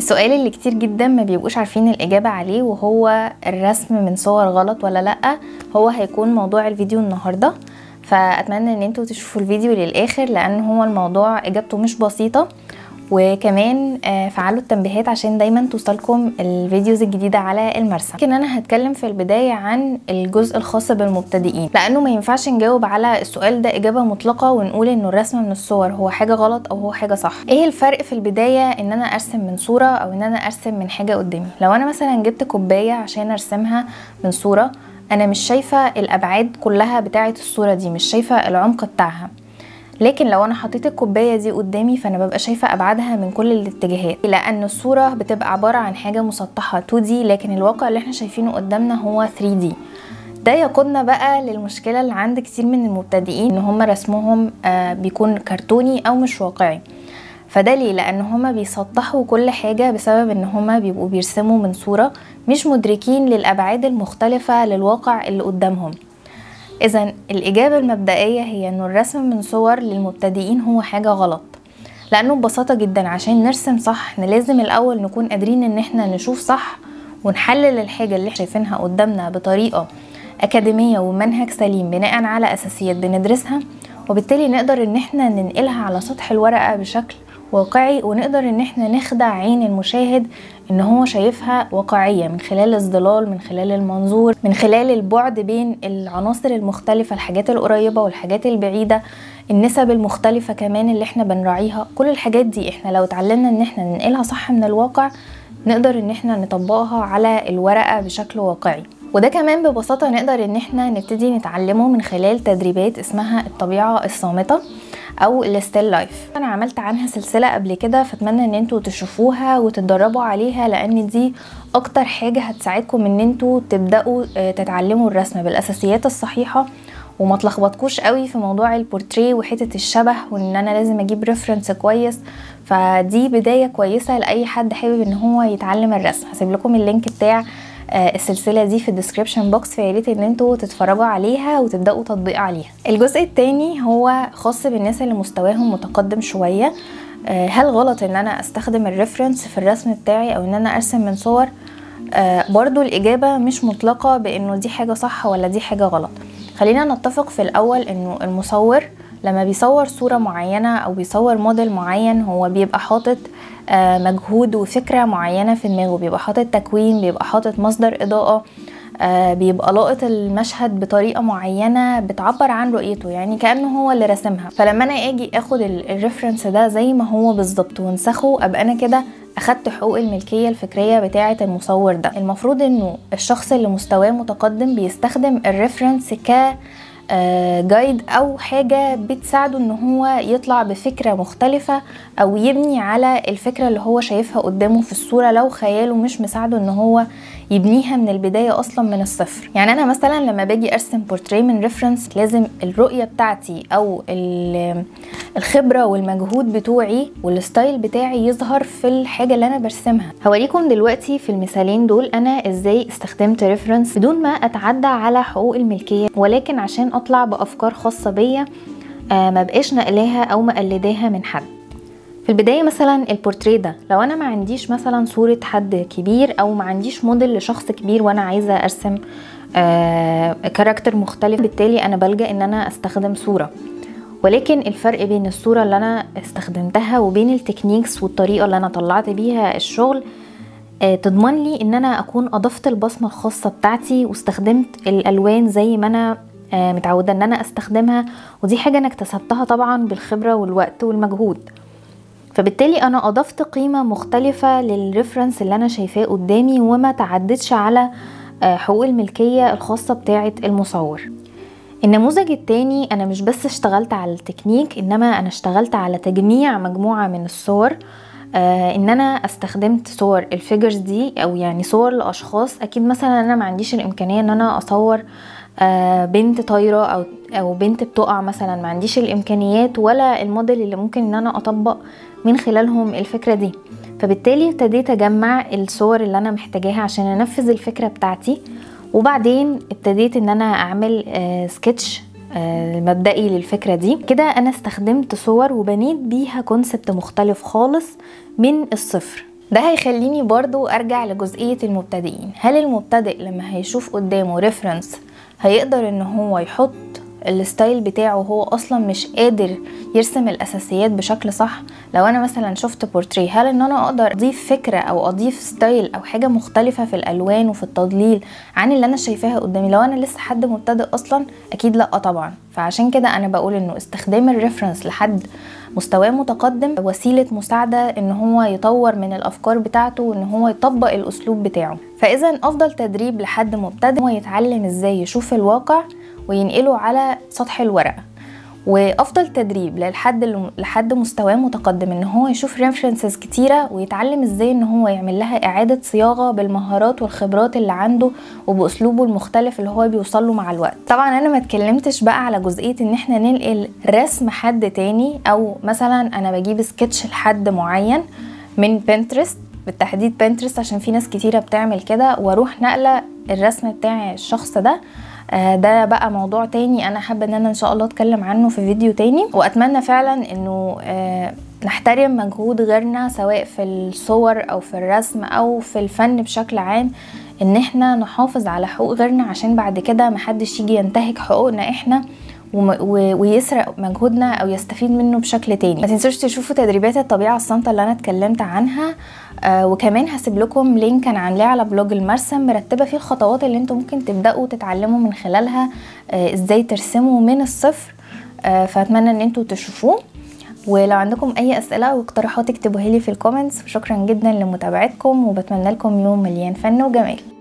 السؤال اللي كتير جدا ما بيبقوش عارفين الإجابة عليه وهو الرسم من صور غلط ولا لأ هو هيكون موضوع الفيديو النهاردة فأتمنى ان انتوا تشوفوا الفيديو للآخر لأن هو الموضوع إجابته مش بسيطة وكمان آه، فعلوا التنبيهات عشان دايما توصلكم الفيديوز الجديدة على المرسى لكن انا هتكلم في البداية عن الجزء الخاص بالمبتدئين لانه ما ينفعش نجاوب على السؤال ده اجابة مطلقة ونقول انه الرسم من الصور هو حاجة غلط او هو حاجة صح ايه الفرق في البداية ان انا ارسم من صورة او ان انا ارسم من حاجة قدامي لو انا مثلا جبت كوباية عشان ارسمها من صورة انا مش شايفة الابعاد كلها بتاعة الصورة دي مش شايفة العمق بتاعها لكن لو انا حطيت الكوبايه دي قدامي فانا ببقى شايفه ابعادها من كل الاتجاهات لان الصوره بتبقى عباره عن حاجه مسطحه 2D لكن الواقع اللي احنا شايفينه قدامنا هو 3D ده يقودنا بقى للمشكله اللي عند كتير من المبتدئين ان هم رسمهم آه بيكون كرتوني او مش واقعي فده ليه لان هما بيسطحوا كل حاجه بسبب ان هما بيبقوا بيرسموا من صوره مش مدركين للابعاد المختلفه للواقع اللي قدامهم اذا الاجابه المبدئيه هي انه الرسم من صور للمبتدئين هو حاجه غلط لانه ببساطه جدا عشان نرسم صح احنا لازم الاول نكون قادرين ان احنا نشوف صح ونحلل الحاجه اللي احنا شايفينها قدامنا بطريقه اكاديميه ومنهج سليم بناء على اساسيات بندرسها وبالتالي نقدر ان احنا ننقلها على سطح الورقه بشكل واقعي ونقدر ان احنا نخدع عين المشاهد ان هو شايفها واقعيه من خلال الظلال من خلال المنظور من خلال البعد بين العناصر المختلفه الحاجات القريبه والحاجات البعيده النسب المختلفه كمان اللي احنا بنراعيها كل الحاجات دي احنا لو اتعلمنا ان احنا ننقلها صح من الواقع نقدر ان احنا نطبقها على الورقه بشكل واقعي وده كمان ببساطة نقدر ان احنا نبتدي نتعلمه من خلال تدريبات اسمها الطبيعة الصامتة او الستيل لايف انا عملت عنها سلسلة قبل كده فاتمنى ان انتوا تشوفوها وتتدربوا عليها لان دي اكتر حاجة هتساعدكم ان انتوا تبدأوا تتعلموا الرسم بالاساسيات الصحيحة وما تلخبطكوش قوي في موضوع البورتريه وحته الشبه وان انا لازم اجيب ريفرنس كويس فدي بدايه كويسه لاي حد حابب ان هو يتعلم الرسم هسيب لكم اللينك بتاع السلسله دي في الديسكريبشن بوكس فيا ريت ان انتوا تتفرجوا عليها وتبداوا تطبيق عليها الجزء الثاني هو خاص بالناس اللي مستواهم متقدم شويه هل غلط ان انا استخدم الريفرنس في الرسم بتاعي او ان انا ارسم من صور برضو الاجابه مش مطلقه بانه دي حاجه صح ولا دي حاجه غلط خلينا نتفق في الاول انه المصور لما بيصور صورة معينة أو بيصور موديل معين هو بيبقى حاطط مجهود وفكرة معينة في دماغه بيبقى حاطط تكوين بيبقى حاطط مصدر إضاءة بيبقى لاقط المشهد بطريقة معينة بتعبر عن رؤيته يعني كأنه هو اللي رسمها فلما أنا أجي أخد الريفرنس ده زي ما هو بالظبط وانسخه أبقى أنا كده اخدت حقوق الملكيه الفكريه بتاعه المصور ده المفروض انه الشخص اللي مستواه متقدم بيستخدم الريفرنس ك جايد او حاجه بتساعده ان هو يطلع بفكره مختلفه او يبني على الفكره اللي هو شايفها قدامه في الصوره لو خياله مش مساعده ان هو يبنيها من البدايه اصلا من الصفر يعني انا مثلا لما باجي ارسم بورتريه من ريفرنس لازم الرؤيه بتاعتي او الخبره والمجهود بتوعي والستايل بتاعي يظهر في الحاجه اللي انا برسمها هوريكم دلوقتي في المثالين دول انا ازاي استخدمت ريفرنس بدون ما اتعدى على حقوق الملكيه ولكن عشان اطلع بافكار خاصه بيا آه ما بقاش نقلاها او مقلداها من حد في البدايه مثلا البورتريه ده لو انا ما عنديش مثلا صوره حد كبير او ما عنديش موديل لشخص كبير وانا عايزه ارسم آه كاركتر مختلف بالتالي انا بلجا ان انا استخدم صوره ولكن الفرق بين الصوره اللي انا استخدمتها وبين التكنيكس والطريقه اللي انا طلعت بيها الشغل آه تضمن لي ان انا اكون اضفت البصمه الخاصه بتاعتي واستخدمت الالوان زي ما انا آه متعوده ان انا استخدمها ودي حاجه انا اكتسبتها طبعا بالخبره والوقت والمجهود فبالتالي انا اضفت قيمه مختلفه للريفرنس اللي انا شايفاه قدامي وما تعدتش على حقوق الملكيه الخاصه بتاعه المصور النموذج التاني انا مش بس اشتغلت على التكنيك انما انا اشتغلت على تجميع مجموعه من الصور آه ان انا استخدمت صور الفيجرز دي او يعني صور لاشخاص اكيد مثلا انا ما عنديش الامكانيه ان انا اصور آه بنت طايره او او بنت بتقع مثلا ما عنديش الامكانيات ولا الموديل اللي ممكن ان انا اطبق من خلالهم الفكره دي فبالتالي ابتديت اجمع الصور اللي انا محتاجاها عشان انفذ الفكره بتاعتي وبعدين ابتديت ان انا اعمل آه سكتش آه مبدئي للفكره دي كده انا استخدمت صور وبنيت بيها كونسبت مختلف خالص من الصفر ده هيخليني برضو ارجع لجزئية المبتدئين هل المبتدئ لما هيشوف قدامه ريفرنس هيقدر ان هو يحط الستايل بتاعه هو اصلا مش قادر يرسم الاساسيات بشكل صح لو انا مثلا شفت بورتري هل ان انا اقدر اضيف فكره او اضيف ستايل او حاجه مختلفه في الالوان وفي التضليل عن اللي انا شايفاها قدامي لو انا لسه حد مبتدئ اصلا اكيد لا طبعا فعشان كده انا بقول انه استخدام الريفرنس لحد مستواه متقدم وسيله مساعده ان هو يطور من الافكار بتاعته وان هو يطبق الاسلوب بتاعه فاذا افضل تدريب لحد مبتدئ هو يتعلم ازاي يشوف الواقع وينقله على سطح الورقه وافضل تدريب لحد لحد مستواه متقدم ان هو يشوف ريفرنسز كتيره ويتعلم ازاي ان هو يعمل لها اعاده صياغه بالمهارات والخبرات اللي عنده وباسلوبه المختلف اللي هو بيوصل له مع الوقت طبعا انا ما اتكلمتش بقى على جزئيه ان احنا ننقل رسم حد تاني او مثلا انا بجيب سكتش لحد معين من بنترست بالتحديد بنترست عشان في ناس كتيره بتعمل كده واروح نقله الرسم بتاع الشخص ده آه، ده بقى موضوع تاني انا حابه ان انا ان شاء الله اتكلم عنه في فيديو تاني واتمنى فعلا انه آه، نحترم مجهود غيرنا سواء في الصور او في الرسم او في الفن بشكل عام ان احنا نحافظ على حقوق غيرنا عشان بعد كده محدش يجي ينتهك حقوقنا احنا ويسرق مجهودنا او يستفيد منه بشكل تاني ما تنسوش تشوفوا تدريبات الطبيعه الصامته اللي انا اتكلمت عنها آه وكمان هسيب لكم لينك انا عاملاه على بلوج المرسم مرتبه فيه الخطوات اللي انتم ممكن تبداوا تتعلموا من خلالها آه ازاي ترسموا من الصفر آه فاتمنى ان انتوا تشوفوه ولو عندكم اي اسئله او اقتراحات اكتبوها لي في الكومنتس وشكرا جدا لمتابعتكم وبتمنى لكم يوم مليان فن وجمال